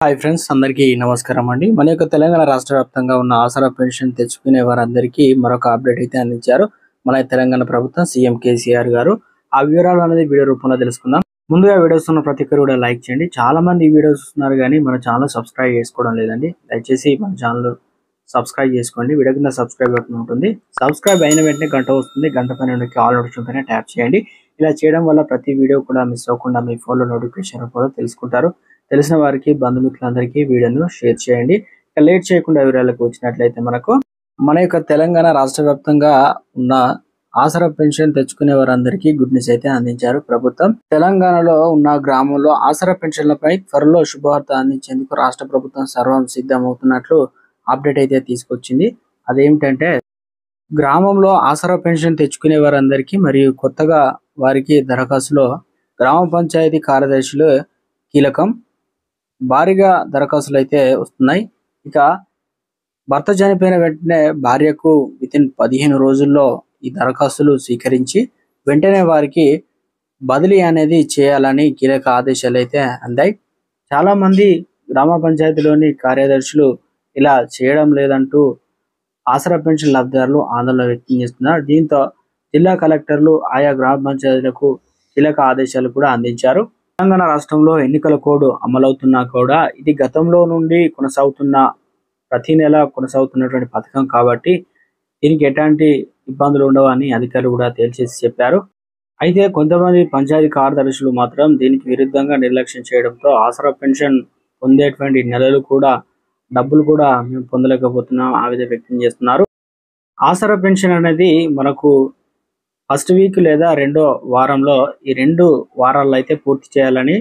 hi friends అందరికీ నమస్కారం అండి మన యొక్క తెలంగాణ రాష్ట్ర వ్యాప్తంగా ఉన్న ఆసరా పెన్షన్ తెచ్చుకునే వారందరికీ మరొక అప్డేట్ అయితే అందించారు మన తెలంగాణ ప్రభుత్వం సీఎం కేసీఆర్ గారు ఆ వివరాలు అనేది వీడియో రూపంలో తెలుసుకుందాం ముందుగా వీడియోస్ ఉన్న ప్రతి ఒక్కరు కూడా లైక్ చేయండి చాలా మంది ఈ వీడియోస్ చూస్తున్నారు కానీ మన ఛానల్ సబ్స్క్రైబ్ చేసుకోవడం లేదండి దయచేసి మన ఛానల్ సబ్స్క్రైబ్ చేసుకోండి వీడియో కింద సబ్స్క్రైబ్ బటన్ ఉంటుంది సబ్స్క్రైబ్ అయిన వెంటనే గంట వస్తుంది గంట పైన ఉండే ఆల్ నోటిఫికేషన్ పైన ట్యాప్ చేయండి ఇలా చేయడం వల్ల ప్రతి వీడియో కూడా మిస్ అవ్వకుండా మీ ఫోన్లో నోటిఫికేషన్ రూపంలో తెలుసుకుంటారు తెలిసిన వారికి బంధుమిత్రులందరికీ వీడియోను షేర్ చేయండి ఇక లేట్ చేయకుండా వివరాలకు వచ్చినట్లయితే మనకు మన యొక్క తెలంగాణ రాష్ట్ర వ్యాప్తంగా ఉన్న ఆసరా పెన్షన్ తెచ్చుకునే వారందరికీ గుడ్ న్యూస్ అయితే అందించారు ప్రభుత్వం తెలంగాణలో ఉన్న గ్రామంలో ఆసరా పెన్షన్లపై త్వరలో శుభవార్త అందించేందుకు రాష్ట్ర ప్రభుత్వం సర్వం సిద్ధమవుతున్నట్లు అప్డేట్ అయితే తీసుకొచ్చింది అదేమిటంటే గ్రామంలో ఆసరా పెన్షన్ తెచ్చుకునే వారందరికీ మరియు కొత్తగా వారికి దరఖాస్తులో గ్రామ పంచాయతీ కార్యదర్శులు కీలకం భారీగా దరఖాస్తులు అయితే వస్తున్నాయి ఇక భర్త చనిపోయిన వెంటనే భార్యకు వితిన్ పదిహేను రోజుల్లో ఈ దరఖాస్తులు స్వీకరించి వెంటనే వారికి బదిలీ అనేది చేయాలని కీలక ఆదేశాలు అయితే అందాయి చాలా మంది గ్రామ పంచాయతీలోని కార్యదర్శులు ఇలా చేయడం లేదంటూ ఆసరా పెన్షన్ లబ్ధిదారులు ఆందోళన వ్యక్తం చేస్తున్నారు దీంతో జిల్లా కలెక్టర్లు ఆయా గ్రామ పంచాయతీలకు కీలక ఆదేశాలు కూడా అందించారు తెలంగాణ రాష్ట్రంలో ఎన్నికల కోడ్ అమలవుతున్నా కూడా ఇది గతంలో నుండి కొనసాగుతున్న ప్రతి నెల కొనసాగుతున్నటువంటి పథకం కాబట్టి దీనికి ఎలాంటి ఇబ్బందులు ఉండవని అధికారులు కూడా తేల్చేసి చెప్పారు అయితే కొంతమంది పంచాయతీ కార్యదర్శులు మాత్రం దీనికి విరుద్ధంగా నిర్లక్ష్యం చేయడంతో ఆసరా పెన్షన్ పొందేటువంటి నెలలు కూడా డబ్బులు కూడా మేము పొందలేకపోతున్నాం ఆవేదన వ్యక్తం చేస్తున్నారు ఆసరా పెన్షన్ అనేది మనకు ఫస్ట్ వీక్ లేదా రెండో వారంలో ఈ రెండు వారాల్లో అయితే పూర్తి చేయాలని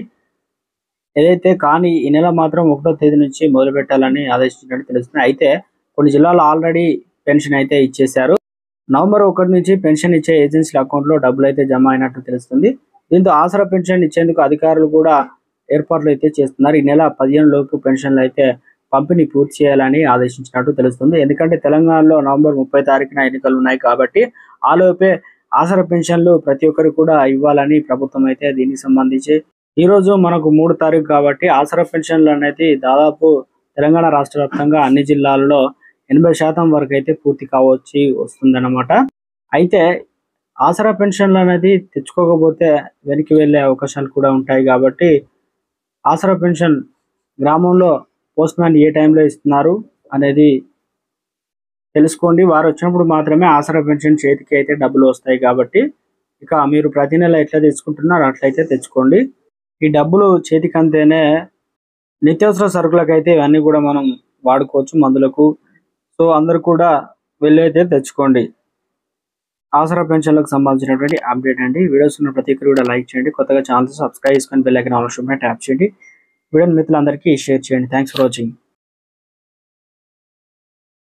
ఏదైతే కానీ ఈ నెల మాత్రం ఒకటో తేదీ నుంచి మొదలు పెట్టాలని ఆదేశించినట్టు తెలుస్తుంది అయితే కొన్ని జిల్లాలు ఆల్రెడీ పెన్షన్ అయితే ఇచ్చేశారు నవంబర్ ఒకటి నుంచి పెన్షన్ ఇచ్చే ఏజెన్సీల అకౌంట్లో డబ్బులు అయితే జమ అయినట్టు తెలుస్తుంది దీంతో ఆసరా పెన్షన్ ఇచ్చేందుకు అధికారులు కూడా ఏర్పాట్లు అయితే చేస్తున్నారు ఈ నెల పదిహేను లోపు పెన్షన్లు అయితే పంపిణీ పూర్తి చేయాలని ఆదేశించినట్టు తెలుస్తుంది ఎందుకంటే తెలంగాణలో నవంబర్ ముప్పై తారీఖున ఎన్నికలు ఉన్నాయి కాబట్టి ఆలోపే ఆసరా పెన్షన్లు ప్రతి ఒక్కరికి కూడా ఇవ్వాలని ప్రభుత్వం అయితే దీనికి సంబంధించి ఈ రోజు మనకు మూడు తారీఖు కాబట్టి ఆసరా పెన్షన్లు అనేది దాదాపు తెలంగాణ రాష్ట్ర వ్యాప్తంగా అన్ని జిల్లాల్లో ఎనభై శాతం వరకు అయితే పూర్తి కావచ్చి వస్తుందన్నమాట అయితే ఆసరా పెన్షన్లు అనేది తెచ్చుకోకపోతే వెనక్కి వెళ్ళే అవకాశాలు కూడా ఉంటాయి కాబట్టి ఆసరా పెన్షన్ గ్రామంలో పోస్ట్ మ్యాన్ ఏ టైంలో ఇస్తున్నారు అనేది తెలుసుకోండి వారు వచ్చినప్పుడు మాత్రమే ఆసరా పెన్షన్ చేతికి అయితే డబ్బులు వస్తాయి కాబట్టి ఇక మీరు ప్రతి నెల ఎట్లా తెచ్చుకుంటున్నారో అట్లయితే తెచ్చుకోండి ఈ డబ్బులు చేతికి అంతేనే నిత్యావసర సరుకులకు అయితే ఇవన్నీ కూడా మనం వాడుకోవచ్చు మందులకు సో అందరు కూడా వెళ్ళైతే తెచ్చుకోండి ఆసరా పెన్షన్లకు సంబంధించినటువంటి అప్డేట్ అండి వీడియోస్ ఉన్న ప్రతి ఒక్కరు కూడా లైక్ చేయండి కొత్తగా ఛానల్ సబ్స్క్రైబ్ చేసుకొని బెల్ ఐకాన్ ఆల్రెడీ ట్యాప్ చేయండి వీడియోని మిత్రులందరికీ షేర్ చేయండి థ్యాంక్స్ ఫర్ వాచింగ్